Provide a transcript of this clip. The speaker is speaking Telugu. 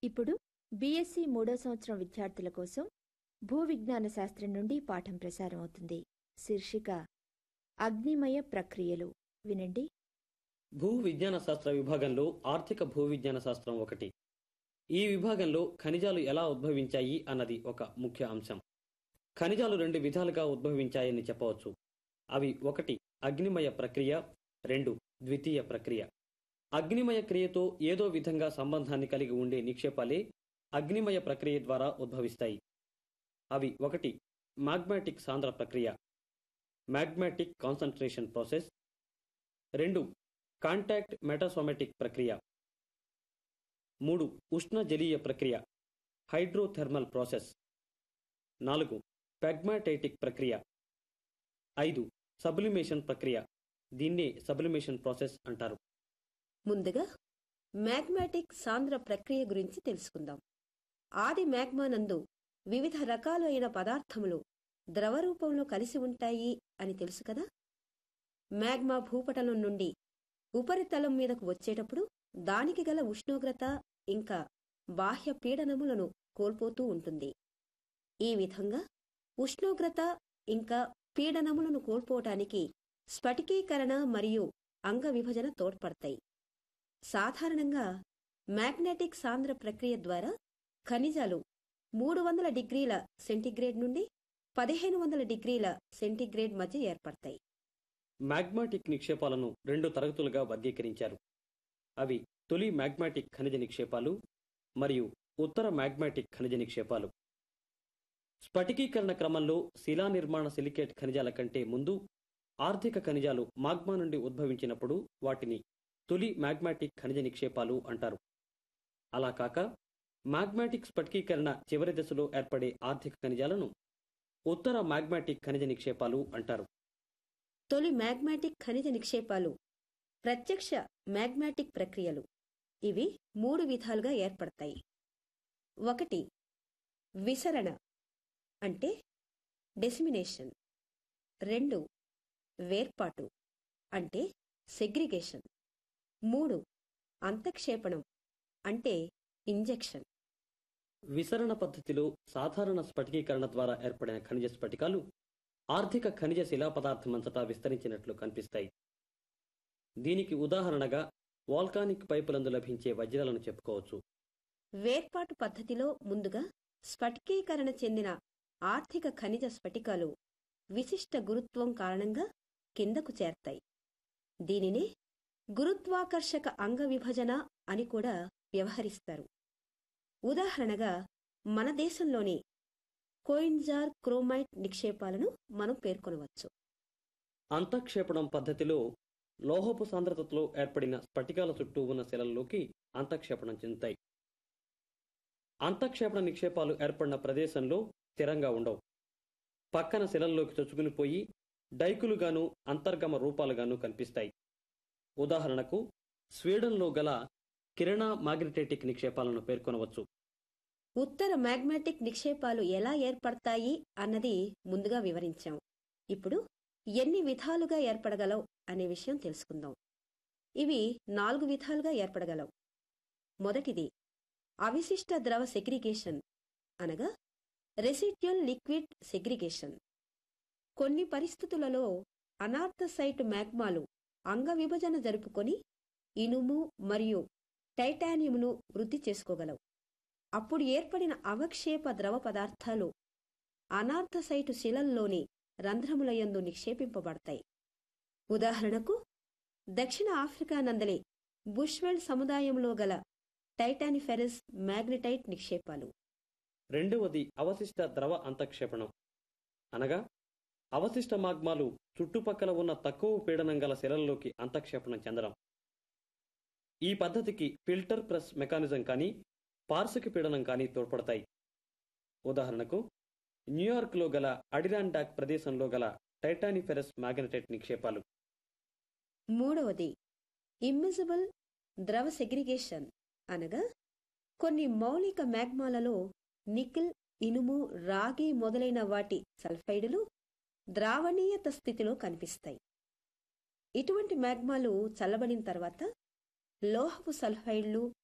ఇప్పుడు బీఎస్సీ మూడో సంవత్సరం విద్యార్థుల కోసం భూ విజ్ఞాన శాస్త్రం నుండి పాఠం ప్రసారం అవుతుంది శీర్షిక అగ్నిమయ ప్రక్రియలు వినండి భూ విజ్ఞాన శాస్త్ర విభాగంలో ఆర్థిక భూ విజ్ఞాన శాస్త్రం ఒకటి ఈ విభాగంలో ఖనిజాలు ఎలా ఉద్భవించాయి అన్నది ఒక ముఖ్య అంశం ఖనిజాలు రెండు విధాలుగా ఉద్భవించాయని చెప్పవచ్చు అవి ఒకటి అగ్నిమయ ప్రక్రియ రెండు ద్వితీయ ప్రక్రియ అగ్నిమయ క్రియతో ఏదో విధంగా సంబంధాన్ని కలిగి ఉండే నిక్షేపాలే అగ్నిమయ ప్రక్రియ ద్వారా ఉద్భవిస్తాయి అవి ఒకటి మాగ్మాటిక్ సాంద్ర ప్రక్రియ మ్యాగ్మాటిక్ కాన్సంట్రేషన్ ప్రాసెస్ రెండు కాంటాక్ట్ మెటాసోమెటిక్ ప్రక్రియ మూడు ఉష్ణ జలీయ ప్రక్రియ హైడ్రోథెర్మల్ ప్రాసెస్ నాలుగు పెగ్మాటైటిక్ ప్రక్రియ ఐదు సబ్లిమేషన్ ప్రక్రియ దీన్నే సబ్లిమేషన్ ప్రాసెస్ అంటారు ముందుగా మ్యాగ్మాటిక్ సాంద్ర ప్రక్రియ గురించి తెలుసుకుందాం ఆది మ్యాగ్మా నందు వివిధ రకాలు అయిన పదార్థములు ద్రవ రూపంలో కలిసి ఉంటాయి అని తెలుసు కదా మ్యాగ్మా భూపటలం నుండి ఉపరితలం మీదకు వచ్చేటప్పుడు దానికి గల ఉష్ణోగ్రత ఇంకా బాహ్య పీడనములను కోల్పోతూ ఉంటుంది ఈ విధంగా ఉష్ణోగ్రత ఇంకా పీడనములను కోల్పోవటానికి స్ఫటికీకరణ మరియు అంగ విభజన తోడ్పడతాయి సాధారణంగా మ్యాగ్నెటిక్ సాంద్ర ప్రక్రియ ద్వారా ఖనిజాలు మూడు వందల డిగ్రీల సెంటీగ్రేడ్ నుండి పదిహేను వందల డిగ్రీల సెంటీగ్రేడ్ మధ్య ఏర్పడతాయి మ్యాగ్మాటిక్ నిక్షేపాలను రెండు తరగతులుగా వర్గీకరించారు అవి తొలి మ్యాగ్మాటిక్ ఖనిజ నిక్షేపాలు మరియు ఉత్తర మ్యాగ్మాటిక్ ఖనిజ నిక్షేపాలు స్ఫటికీకరణ క్రమంలో శిలా నిర్మాణ సిలికేట్ ఖనిజాల కంటే ముందు ఆర్థిక ఖనిజాలు మాగ్మా నుండి ఉద్భవించినప్పుడు వాటిని తొలి మ్యాగ్మాటిక్ ఖనిజ నిక్షేపాలు అంటారు అలా కాక మ్యాగ్మాటిక్ స్ఫటికీకరణ చివరి దశలో ఏర్పడే ఆర్థిక ఖనిజాలను ఉత్తర మ్యాగ్మాటిక్ ఖనిజ నిక్షేపాలు అంటారు తొలి మ్యాగ్మాటిక్ ఖనిజ నిక్షేపాలు ప్రత్యక్ష మ్యాగ్మాటిక్ ప్రక్రియలు ఇవి మూడు విధాలుగా ఏర్పడతాయి ఒకటి విసరణ అంటే డెసిమినేషన్ రెండు వేర్పాటు అంటే సెగ్రిగేషన్ మూడు అంతక్షేపణం అంటే ఇంజెక్షన్ విసరణ పద్ధతిలో సాధారణ స్ఫటికీకరణ ద్వారా ఏర్పడిన ఖనిజ స్ఫటికాలు ఆర్థిక ఖనిజ శిలా పదార్థమంతటా విస్తరించినట్లు కనిపిస్తాయి దీనికి ఉదాహరణగా వాల్కానిక్ పైపులందు లభించే వజ్రాలను చెప్పుకోవచ్చు వేర్పాటు పద్ధతిలో ముందుగా స్ఫటికీకరణ చెందిన ఆర్థిక ఖనిజ స్ఫటికాలు విశిష్ట గురుత్వం కారణంగా కిందకు చేరతాయి దీనినే గురుత్వాకర్షక అంగ విభజన అని కూడా వ్యవహరిస్తారు ఉదాహరణగా మన దేశంలోని కోయిన్జార్ క్రోమైట్ నిక్షేపాలను మనం పేర్కొనవచ్చు అంతక్షేపణం పద్ధతిలో లోహపు సాంద్రతలో ఏర్పడిన స్ఫటికాల చుట్టూ ఉన్న శిలల్లోకి అంతక్షేపణం చెందుతాయి అంతక్షేపణ నిక్షేపాలు ఏర్పడిన ప్రదేశంలో స్థిరంగా ఉండవు పక్కన శిలల్లోకి చొచ్చుకుని పోయి డైకులుగాను అంతర్గమ రూపాలుగాను కనిపిస్తాయి ఉదాహరణకు స్వీడన్లో గల కిరణా మాగ్నెటేటిక్ నిక్షేపాలను పేర్కొనవచ్చు ఉత్తర మ్యాగ్మాటిక్ నిక్షేపాలు ఎలా ఏర్పడతాయి అన్నది ముందుగా వివరించాం ఇప్పుడు ఎన్ని విధాలుగా ఏర్పడగలవు అనే విషయం తెలుసుకుందాం ఇవి నాలుగు విధాలుగా ఏర్పడగలవు మొదటిది అవిశిష్ట ద్రవ సెగ్రిగేషన్ అనగా రెసిడ్యుయల్ లిక్విడ్ సెగ్రిగేషన్ కొన్ని పరిస్థితులలో అనార్థసైట్ మ్యాగ్మాలు అంగ విభజన జరుపుకొని ఇనుము మరియు టైటానియంను వృద్ధి చేసుకోగలవు అప్పుడు ఏర్పడిన అవక్షేప ద్రవ పదార్థాలు అనార్థసైటు శిలల్లోని రంధ్రములయందు నిక్షేపింపబడతాయి ఉదాహరణకు దక్షిణ ఆఫ్రికా నందలి బుష్వెల్ సముదాయంలో గల టైటానిఫెరస్ మ్యాగ్నెటైట్ నిక్షేపాలు రెండవది అవశిష్ట ద్రవ అంతక్షేపణం అనగా అవశిష్ట మాగ్మాలు చుట్టుపక్కల ఉన్న తక్కువ పీడనం గల శిలల్లోకి అంతక్షేపణం చెందడం ఈ పద్ధతికి ఫిల్టర్ ప్రెస్ మెకానిజం కానీ పార్శ్విక పీడనం కానీ తోడ్పడతాయి ఉదాహరణకు న్యూయార్క్లో గల అడిరాండాక్ ప్రదేశంలో గల టైటానిఫెరస్ మ్యాగ్నెటైట్ నిక్షేపాలు మూడవది ఇమ్మిజిబుల్ ద్రవ సెగ్రిగేషన్ అనగా కొన్ని మౌలిక మ్యాగ్మాలలో నికిల్ ఇనుము రాగి మొదలైన వాటి సల్ఫైడులు ద్రావణీయత స్థితిలో కనిపిస్తాయి ఇటువంటి మ్యాగ్మాలు చల్లబడిన తర్వాత లోహపు సల్ఫైడ్లు